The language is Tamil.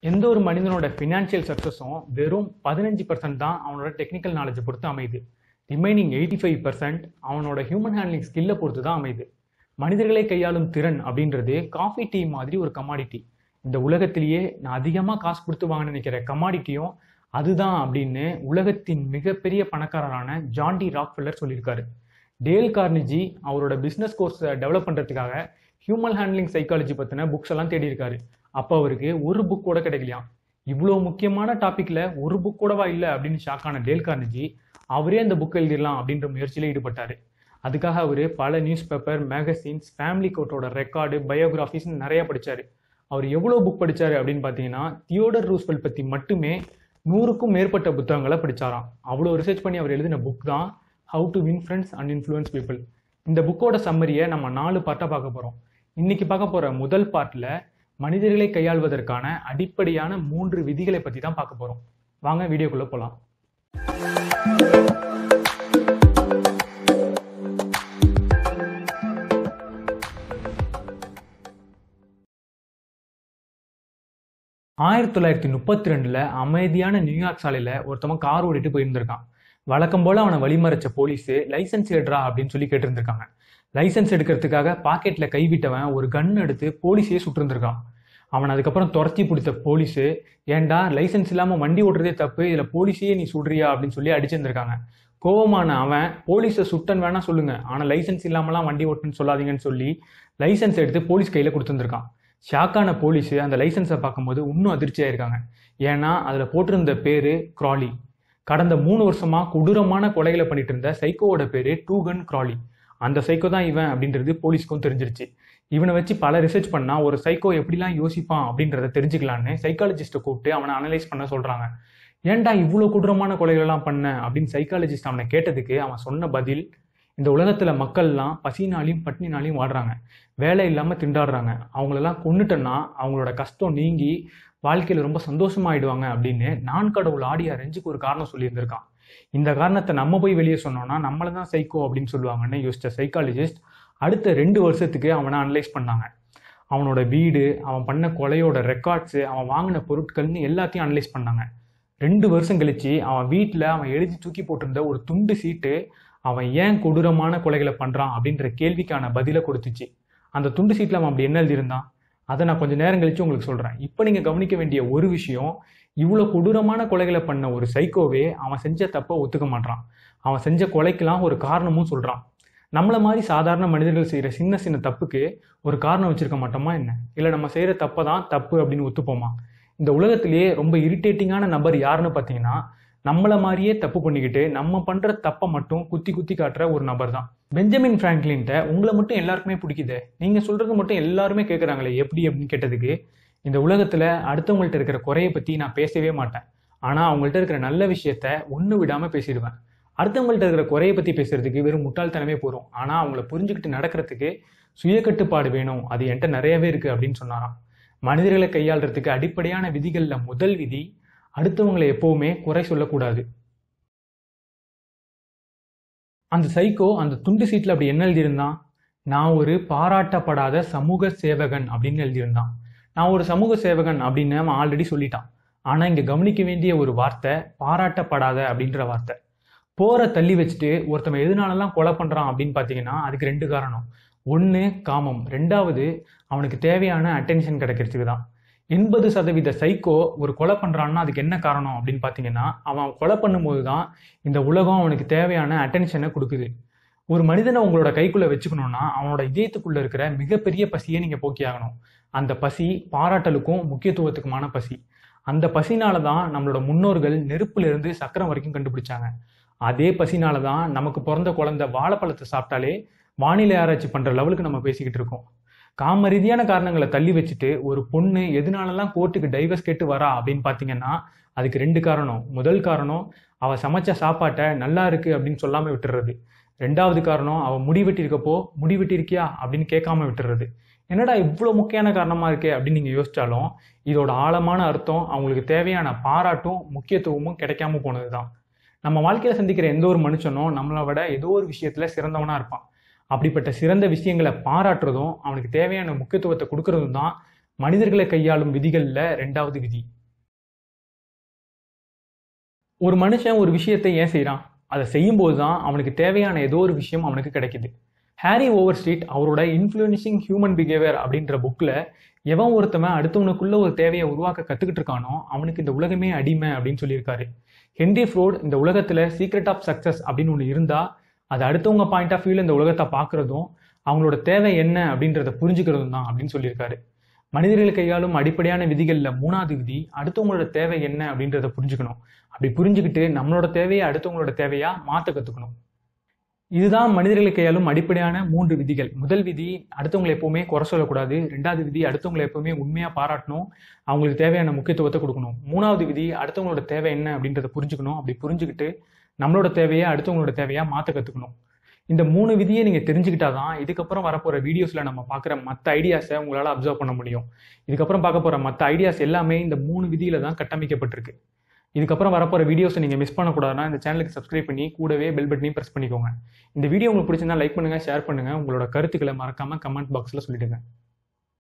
எந்த ஒரு மனிதனோட ஃபினான்ஷியல் சக்ஸஸும் வெறும் பதினஞ்சு பர்சன்ட் தான் அவனோட டெக்னிக்கல் நாலேஜை பொறுத்து அமையுது ரிமைனிங் எயிட்டி ஃபைவ் பர்சன்ட் அவனோட ஹியூமன் ஹேண்ட்லிங் ஸ்கில்லை பொறுத்து தான் அமையுது மனிதர்களை கையாளும் திறன் அப்படின்றது காஃபி டீ மாதிரி ஒரு கமாடிட்டி இந்த உலகத்திலேயே நான் அதிகமாக காசு கொடுத்து வாங்க நினைக்கிற கமாடிட்டியும் அதுதான் அப்படின்னு உலகத்தின் மிகப்பெரிய பணக்காரரான ஜான்டி ராக்ஃபெல்லர் சொல்லியிருக்காரு டேல் கார்னிஜி அவரோட பிஸ்னஸ் கோர்ஸை டெவலப் பண்ணுறதுக்காக ஹியூமன் ஹேண்ட்லிங் சைக்காலஜி பற்றின புக்ஸ் எல்லாம் தேடி இருக்காரு அப்போ அவருக்கு ஒரு புக் கூட கிடைக்கலையாம் இவ்வளோ முக்கியமான டாப்பிக்கில் ஒரு புக் கூடவா இல்லை அப்படின்னு ஷாக்கான டேல் கார்னிஜி அவரே அந்த புக் எழுதிடலாம் அப்படின்ற முயற்சியில் ஈடுபட்டார் அதுக்காக அவர் பல நியூஸ் பேப்பர் மேகசின்ஸ் ஃபேமிலி கோர்ட்டோட ரெக்கார்டு பயோகிராஃபிஸ்னு நிறைய படித்தார் அவர் எவ்வளோ புக் படித்தார் அப்படின்னு பார்த்தீங்கன்னா தியோடர் ரூஸ்வெல் பற்றி மட்டுமே நூறுக்கும் மேற்பட்ட புத்தகங்களை படித்தாராம் அவ்வளோ ரிசர்ச் பண்ணி அவர் எழுதின புக் தான் how to win friends and influence people இந்த புக்கோட சம்மரியை நம்ம நாலு பார்ட்டாக பார்க்க போகிறோம் இன்னைக்கு பார்க்க போகிற முதல் பார்ட்டில் மனிதர்களை கையாள்வதற்கான அடிப்படையான மூன்று விதிகளை பற்றி தான் பார்க்க போகிறோம் வாங்க வீடியோக்குள்ளே போகலாம் ஆயிரத்தி தொள்ளாயிரத்தி முப்பத்தி ரெண்டில் அமைதியான நியூயார்க் சாலையில் ஒருத்தவன் கார் ஓடிட்டு போயிருந்திருக்கான் வழக்கம் போல் அவனை வழிமறைச்ச போலீஸு லைசன்ஸ் எடுறா அப்படின்னு சொல்லி கேட்டிருந்திருக்காங்க லைசன்ஸ் எடுக்கிறதுக்காக பாக்கெட்டில் கைவிட்டவன் ஒரு கன் எடுத்து போலீஸையே சுட்டிருந்திருக்கான் அவன் அதுக்கப்புறம் துரத்தி பிடித்த போலீஸு ஏன்டா லைசன்ஸ் இல்லாமல் வண்டி ஓட்டுறதே தப்பு இதில் போலீஸையே நீ சுடுறியா அப்படின்னு சொல்லி அடிச்சிருந்திருக்காங்க கோவமான அவன் போலீஸை சுட்டன் வேணா சொல்லுங்க ஆனால் லைசன்ஸ் இல்லாமலாம் வண்டி ஓட்டுன்னு சொல்லாதீங்கன்னு சொல்லி லைசன்ஸ் எடுத்து போலீஸ் கையில் கொடுத்துருந்துருக்கான் ஷாக்கான போலீஸு அந்த லைசன்ஸை பார்க்கும்போது இன்னும் அதிர்ச்சியாயிருக்காங்க ஏன்னா அதில் போட்டிருந்த பேர் க்ராலி கடந்த மூணு வருஷமாக கொடூரமான கொலைகளை பண்ணிட்டு இருந்த சைக்கோவோட பேர் டூகன் க்ராலி அந்த சைக்கோ தான் இவன் அப்படின்றது போலீஸ்க்கும் தெரிஞ்சிருச்சு இவனை வச்சு பல ரிசர்ச் பண்ணால் ஒரு சைக்கோ எப்படிலாம் யோசிப்பான் அப்படின்றத தெரிஞ்சுக்கலான்னு சைக்காலஜிஸ்ட்டை கூப்பிட்டு அவனை அனலைஸ் பண்ண சொல்கிறாங்க ஏன்டா இவ்வளோ கொடூரமான கொலைகளெல்லாம் பண்ண அப்படின்னு சைக்காலஜிஸ்ட் அவனை கேட்டதுக்கு அவன் சொன்ன பதில் இந்த உலகத்தில் மக்கள்லாம் பசினாலையும் பட்னினாலையும் வாடுறாங்க வேலை இல்லாமல் திண்டாடுறாங்க அவங்களெல்லாம் கொண்டுட்டோன்னா அவங்களோட கஷ்டம் நீங்கி வாழ்க்கையில் ரொம்ப சந்தோஷமாயிடுவாங்க அப்படின்னு நான் கடவுள் ஆடிய ரெஞ்சுக்கு ஒரு காரணம் சொல்லியிருந்திருக்கான் இந்த காரணத்தை நம்ம போய் வெளியே சொன்னோம்னா நம்மளை தான் சைக்கோ அப்படின்னு சொல்லுவாங்கன்னு யோசிச்ச சைக்காலஜிஸ்ட் அடுத்த ரெண்டு வருஷத்துக்கு அவனை அனலைஸ் பண்ணாங்க அவனோட வீடு அவன் பண்ண கொலையோட ரெக்கார்ட்ஸு அவன் வாங்கின பொருட்கள்னு எல்லாத்தையும் அனலைஸ் பண்ணாங்க ரெண்டு வருஷம் கழிச்சு அவன் வீட்டில் அவன் எழுதி தூக்கி போட்டிருந்த ஒரு துண்டு சீட்டு அவன் ஏன் கொடூரமான கொலைகளை பண்ணுறான் அப்படின்ற கேள்விக்கான பதிலை கொடுத்துச்சு அந்த துண்டு சீட்டில் அவன் அப்படி என்ன எழுதியிருந்தான் அதை நான் கொஞ்சம் நேரம் கழிச்சு உங்களுக்கு சொல்கிறேன் இப்போ நீங்கள் கவனிக்க வேண்டிய ஒரு விஷயம் இவ்வளோ கொடூரமான கொலைகளை பண்ண ஒரு சைக்கோவே அவன் செஞ்ச தப்பை ஒத்துக்க மாட்டான் அவன் செஞ்ச கொலைக்கெல்லாம் ஒரு காரணமும் சொல்கிறான் நம்மளை மாதிரி சாதாரண மனிதர்கள் செய்கிற சின்ன சின்ன தப்புக்கு ஒரு காரணம் வச்சுருக்க மாட்டோமா என்ன இல்லை நம்ம செய்கிற தப்பை தான் தப்பு அப்படின்னு ஒத்துப்போமா இந்த உலகத்திலேயே ரொம்ப இரிட்டேட்டிங்கான நபர் யாருன்னு பார்த்தீங்கன்னா நம்மளை மாதிரியே தப்பு பண்ணிக்கிட்டு நம்ம பண்ணுற தப்பை மட்டும் குத்தி குத்தி காட்டுற ஒரு நபர் தான் பெஞ்சமின் ஃப்ராங்க்லின்ட்ட உங்களை மட்டும் எல்லாருக்குமே பிடிக்குது நீங்கள் சொல்கிறது மட்டும் எல்லாருமே கேட்குறாங்களே எப்படி அப்படின்னு கேட்டதுக்கு இந்த உலகத்தில் அடுத்தவங்கள்ட்ட இருக்கிற குறையை பற்றி நான் பேசவே மாட்டேன் ஆனால் அவங்கள்ட்ட இருக்கிற நல்ல விஷயத்த ஒன்று விடாமல் பேசிடுவேன் அடுத்தவங்கள்ட்ட இருக்கிற குறையை பற்றி பேசுறதுக்கு வெறும் முட்டாள்தனமே போகிறோம் ஆனால் அவங்கள புரிஞ்சுக்கிட்டு நடக்கிறதுக்கு சுய கட்டுப்பாடு வேணும் அது என்கிட்ட நிறையவே இருக்குது அப்படின்னு சொன்னாராம் மனிதர்களை கையாளுறதுக்கு அடிப்படையான விதிகளில் முதல் விதி அடுத்தவங்களை எப்பவுமே குறை சொல்லக்கூடாது அந்த சைக்கோ அந்த துண்டு சீட்டில் அப்படி என்ன எழுதியிருந்தான் நான் ஒரு பாராட்டப்படாத சமூக சேவகன் அப்படின்னு எழுதியிருந்தான் நான் ஒரு சமூக சேவகன் அப்படின்னு அவன் ஆல்ரெடி சொல்லிட்டான் ஆனால் இங்கே கவனிக்க வேண்டிய ஒரு வார்த்தை பாராட்டப்படாத அப்படின்ற வார்த்தை போற தள்ளி வச்சுட்டு ஒருத்தவன் எதனாலலாம் கொலை பண்ணுறான் அப்படின்னு பார்த்தீங்கன்னா அதுக்கு ரெண்டு காரணம் ஒன்று காமம் ரெண்டாவது அவனுக்கு தேவையான அட்டென்ஷன் கிடைக்கிறதுக்கு தான் எண்பது சதவீத சைக்கோ ஒரு கொலை பண்ணுறான்னா அதுக்கு என்ன காரணம் அப்படின்னு பார்த்தீங்கன்னா அவன் கொலை பண்ணும்போது தான் இந்த உலகம் அவனுக்கு தேவையான அட்டென்ஷனை கொடுக்குது ஒரு மனிதனை உங்களோட கைக்குள்ளே வச்சுக்கணும்னா அவனோட இதயத்துக்குள்ளே இருக்கிற மிகப்பெரிய பசியை நீங்கள் போக்கி ஆகணும் அந்த பசி பாராட்டலுக்கும் முக்கியத்துவத்துக்குமான பசி அந்த பசினால தான் நம்மளோட முன்னோர்கள் நெருப்புலேருந்து சக்கரம் வரைக்கும் கண்டுபிடிச்சாங்க அதே பசினால தான் நமக்கு பிறந்த குழந்தை வாழைப்பழத்தை சாப்பிட்டாலே வானிலை ஆராய்ச்சி பண்ணுற லெவலுக்கு நம்ம பேசிக்கிட்டு இருக்கோம் காம ரீதியான காரணங்களை தள்ளி வச்சுட்டு ஒரு பொண்ணு எதனாலலாம் கோர்ட்டுக்கு டைவர்ஸ் கேட்டு வரா அப்படின்னு பார்த்தீங்கன்னா அதுக்கு ரெண்டு காரணம் முதல் காரணம் அவள் சமைச்ச சாப்பாட்டை நல்லா இருக்கு அப்படின்னு சொல்லாமல் விட்டுறது ரெண்டாவது காரணம் அவள் முடி வெட்டியிருக்கப்போ முடி வெட்டியிருக்கியா அப்படின்னு கேட்காம விட்டுறது என்னடா இவ்வளோ முக்கியமான காரணமாக இருக்கே அப்படின்னு நீங்கள் யோசிச்சாலும் இதோட ஆழமான அர்த்தம் அவங்களுக்கு தேவையான பாராட்டும் முக்கியத்துவமும் கிடைக்காம போனது தான் நம்ம வாழ்க்கையில் சந்திக்கிற எந்த ஒரு மனுஷனும் நம்மளை விட ஏதோ ஒரு விஷயத்தில் சிறந்தவனாக இருப்பான் அப்படிப்பட்ட சிறந்த விஷயங்களை பாராட்டுறதும் அவனுக்கு தேவையான முக்கியத்துவத்தை கொடுக்கறதும் தான் மனிதர்களை கையாளும் விதிகள்ல ரெண்டாவது விதி ஒரு மனுஷன் ஒரு விஷயத்தை ஏன் செய்கிறான் அதை செய்யும்போது தான் அவனுக்கு தேவையான ஏதோ ஒரு விஷயம் அவனுக்கு கிடைக்குது ஹாரி ஓவர் ஸ்ட்ரீட் அவரோட இன்ஃப்ளூயன்சிங் ஹியூமன் பிஹேவியர் அப்படின்ற புக்கில் எவன் ஒருத்தவன் அடுத்தவனுக்குள்ள ஒரு தேவையை உருவாக்க கற்றுக்கிட்டு இருக்கானோ அவனுக்கு இந்த உலகமே அடிமை அப்படின்னு சொல்லியிருக்காரு ஹென்ரி ஃப்ரோட் இந்த உலகத்தில் சீக்ரெட் ஆஃப் சக்ஸஸ் அப்படின்னு ஒன்று இருந்தால் அது அடுத்தவங்க பாயிண்ட் ஆஃப் வியூவில் இந்த உலகத்தை பார்க்குறதும் அவங்களோட தேவை என்ன அப்படின்றத புரிஞ்சுக்கிறதும் தான் அப்படின்னு சொல்லியிருக்காரு மனிதர்கள் கையாளும் அடிப்படையான விதிகளில் மூணாவது விதி அடுத்தவங்களோட தேவை என்ன அப்படின்றத புரிஞ்சுக்கணும் அப்படி புரிஞ்சுக்கிட்டு நம்மளோட தேவையை அடுத்தவங்களோட தேவையா மாற்ற கற்றுக்கணும் இதுதான் மனிதர்களை கையாளும் அடிப்படையான மூன்று விதிகள் முதல் விதி அடுத்தவங்களை எப்பவுமே குறை சொல்லக்கூடாது ரெண்டாவது விதி அடுத்தவங்களை எப்பவுமே உண்மையாக பாராட்டணும் அவங்களுக்கு தேவையான முக்கியத்துவத்தை கொடுக்கணும் மூணாவது விதி அடுத்தவங்களோட தேவை என்ன அப்படின்றத புரிஞ்சுக்கணும் அப்படி புரிஞ்சுக்கிட்டு நம்மளோட தேவையை அடுத்தவங்களோட தேவையா மாற்ற கற்றுக்கணும் இந்த மூணு விதியை நீங்கள் தெரிஞ்சுக்கிட்டா தான் இதுக்கப்புறம் வரப்போகிற வீடியோஸில் நம்ம பார்க்குற மற்ற ஐடியாஸை உங்களால் அப்சர்வ் பண்ண முடியும் இதுக்கப்புறம் பார்க்க போகிற மற்ற ஐடியாஸ் எல்லாமே இந்த மூணு விதியில தான் கட்டமைக்கப்பட்டிருக்கு இதுக்கப்புறம் வரப்போகிற வீடியோஸை நீங்கள் மிஸ் பண்ணக்கூடாதுன்னா இந்த சேனலுக்கு சப்ஸ்கிரைப் பண்ணி கூடவே பெல் பட்டனையும் ப்ரெஸ் பண்ணிக்கோங்க இந்த வீடியோ உங்களுக்கு பிடிச்சிருந்தா லைக் பண்ணுங்கள் ஷேர் பண்ணுங்கள் உங்களோட கருத்துக்களை மறக்காமல் கமெண்ட் பாக்ஸில் சொல்லிடுங்க